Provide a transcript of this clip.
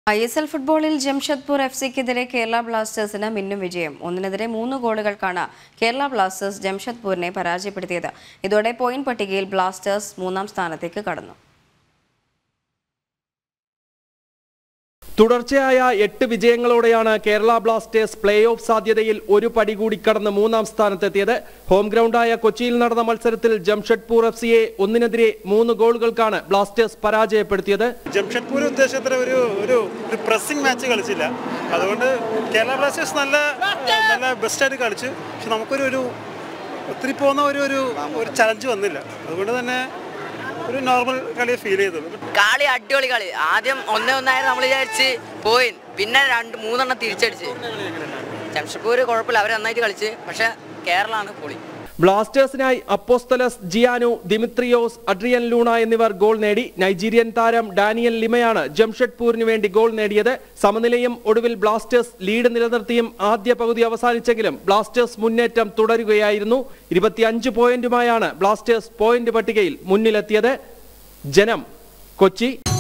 I S L ഫുട്ബോളിൽ Jamshedpur F സിക്കെതിരെ Kerala ബ്ലാസ്റ്റേഴ്സിന് മിന്നും വിജയം ഒന്നിനെതിരെ മൂന്ന് ഗോളുകൾക്കാണ് കേരള ബ്ലാസ്റ്റേഴ്സ് ജംഷഡ്പൂരിനെ പരാജയപ്പെടുത്തിയത് ഇതോടെ പോയിന്റ് പട്ടികയിൽ ബ്ലാസ്റ്റേഴ്സ് മൂന്നാം സ്ഥാനത്തേക്ക് കടന്നു തുടർച്ചയായ എട്ട് വിജയങ്ങളോടെയാണ് കേരള ബ്ലാസ്റ്റേഴ്സ് പ്ലേ ഓഫ് സാധ്യതയിൽ ഒരു പടി കൂടി കടന്ന് മൂന്നാം സ്ഥാനത്തെത്തിയത് ഹോം ഗ്രൗണ്ടായ കൊച്ചിയിൽ നടന്ന മത്സരത്തിൽ ജംഷഡ്പൂർ എഫ് സിയെ ഒന്നിനെതിരെ മൂന്ന് ഗോളുകൾക്കാണ് ബ്ലാസ്റ്റേഴ്സ് പരാജയപ്പെടുത്തിയത് ജംഷഡ്പൂർ ഉദ്ദേശത്തിൽ ഒരു ഒരു ഒരു പ്രസ്സിംഗ് മാച്ച് കളിച്ചില്ല അതുകൊണ്ട് കേരള ബ്ലാസ്റ്റേഴ്സ് നല്ല നല്ല ബെസ്റ്റായിട്ട് കളിച്ചു പക്ഷെ നമുക്കൊരു ഒരു ഒത്തിരി പോകുന്ന ഒരു ഒരു ഒരു ചലഞ്ച് വന്നില്ല അതുകൊണ്ട് തന്നെ ഒരു നോർമൽ കളിയെ ഫീൽ ചെയ്തുള്ളൂ കളി അടിപൊളി കളി ആദ്യം ഒന്നേ ഒന്നായിരുന്നു നമ്മൾ വിചാരിച്ച് പോയി പിന്നെ രണ്ട് മൂന്നെണ്ണം തിരിച്ചടിച്ച് ജംഷഡ്പൂർ കുഴപ്പമില്ല അവർ നന്നായിട്ട് കളിച്ച് പക്ഷെ കേരളമാണ് പൊളി ബ്ലാസ്റ്റേഴ്സിനായി Apostolos Giannou Dimitrios Adrian Luna എന്നിവർ ഗോൾ നേടി നൈജീരിയൻ താരം ഡാനിയൽ ലിമയാണ് ജംഷഡ്പൂരിന് വേണ്ടി ഗോൾ നേടിയത് സമനിലയും ഒടുവിൽ ബ്ലാസ്റ്റേഴ്സ് ലീഡ് നിലനിർത്തിയും ആദ്യ പകുതി അവസാനിച്ചെങ്കിലും ബ്ലാസ്റ്റേഴ്സ് മുന്നേറ്റം തുടരുകയായിരുന്നു ഇരുപത്തിയഞ്ച് പോയിന്റുമായാണ് ബ്ലാസ്റ്റേഴ്സ് പോയിന്റ് പട്ടികയിൽ മുന്നിലെത്തിയത് ജനം കൊച്ചി